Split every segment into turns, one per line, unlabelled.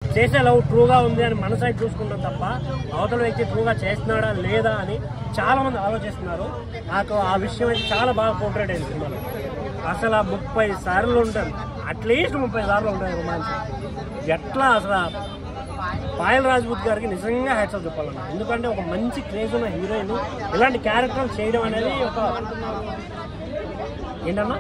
చేసే లవ్ ట్రూగా ఉంది అని మన సైడ్ చూసుకుంటాం తప్ప అవతల వ్యక్తి ట్రూగా చేస్తున్నాడా లేదా అని చాలా మంది ఆలోచిస్తున్నారు నాకు ఆ విషయం అయితే చాలా బాగా పోర్ట్రేట్ అయింది సినిమాలో అసలు ఆ ముప్పై సార్లు ఉంటాను అట్లీస్ట్ ముప్పై సార్లు ఉంటాయి రొమాన్స్ ఎట్లా అసలు ఆ పాయల్ రాజ్పూత్ గారికి నిజంగా హ్యాట్స్ ఆఫ్ చెప్పాలన్న ఎందుకంటే ఒక మంచి క్రేజ్ ఉన్న హీరోయిన్ ఇలాంటి క్యారెక్టర్ చేయడం అనేది ఒక ఏంటన్నా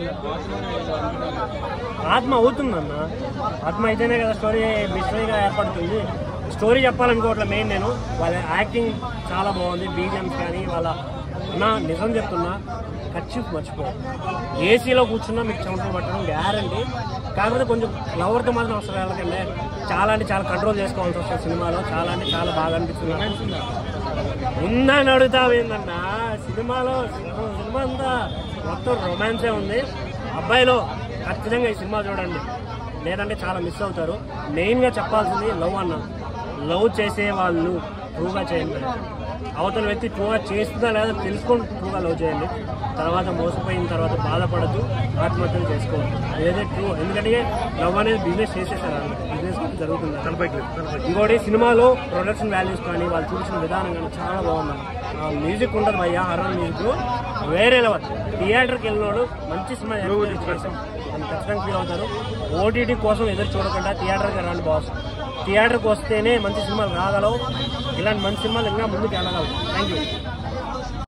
ఆత్మ అవుతుందన్న ఆత్మ అయితేనే కదా స్టోరీ మిస్టరీగా ఏర్పడుతుంది స్టోరీ చెప్పాలనుకోవట్లే మెయిన్ నేను వాళ్ళ యాక్టింగ్ చాలా బాగుంది బీజిఎమ్స్ కానీ వాళ్ళ అన్న నిజం చెప్తున్నా ఖర్చు మర్చిపో ఏసీలో కూర్చున్నా మీకు చెమటలు పట్టడం గ్యారంటీ కాకపోతే కొంచెం లవర్తో మాత్రం అవసరం వెళ్ళకండి చాలా అంటే చాలా కంట్రోల్ చేసుకోవాల్సి వస్తుంది సినిమాలో చాలా అంటే చాలా బాగా అనిపిస్తుంది ఉందని అడుగుతావేందన్నా సినిమాలో సినిమా సినిమా అంతా మొత్తం రొమాన్సే ఉంది అబ్బాయిలో ఖచ్చితంగా ఈ సినిమా చూడండి లేదంటే చాలా మిస్ అవుతారు మెయిన్గా చెప్పాల్సింది లవ్ అన్న లవ్ చేసే వాళ్ళు ట్రూగా చేయండి అవతల వ్యక్తి ట్రూగా చేస్తుందా లేదా తెలుసుకొని ట్రూగా లవ్ చేయండి తర్వాత మోసపోయిన తర్వాత బాధపడద్దు ఆత్మహత్యలు చేసుకోవద్దు ఏదైతే ట్రూ ఎందుకంటే లవ్ అనేది బిజినెస్ చేసేసారు బిజినెస్ జరుగుతుంది ఇంకోటి సినిమాలో ప్రొడక్షన్ వాల్యూస్ కానీ వాళ్ళు చూపించిన విధానం కానీ చాలా బాగుంది ఆ మ్యూజిక్ ఉంటుంది భయ్యా హర్రర్ మ్యూజిక్ వేరే లెవెల్ థియేటర్కి వెళ్ళినోడు మంచి సినిమా చేసాం అని ఖచ్చితంగా ఫీల్ అవుతారు ఓటీటీ కోసం ఎదురు చూడకుండా థియేటర్కి రండి బాస్ థియేటర్కి వస్తేనే మంచి సినిమాలు రాగలవు ఇలాంటి మంచి సినిమాలు ఇంకా ముందుకు వెళ్ళగలవు థ్యాంక్ యూ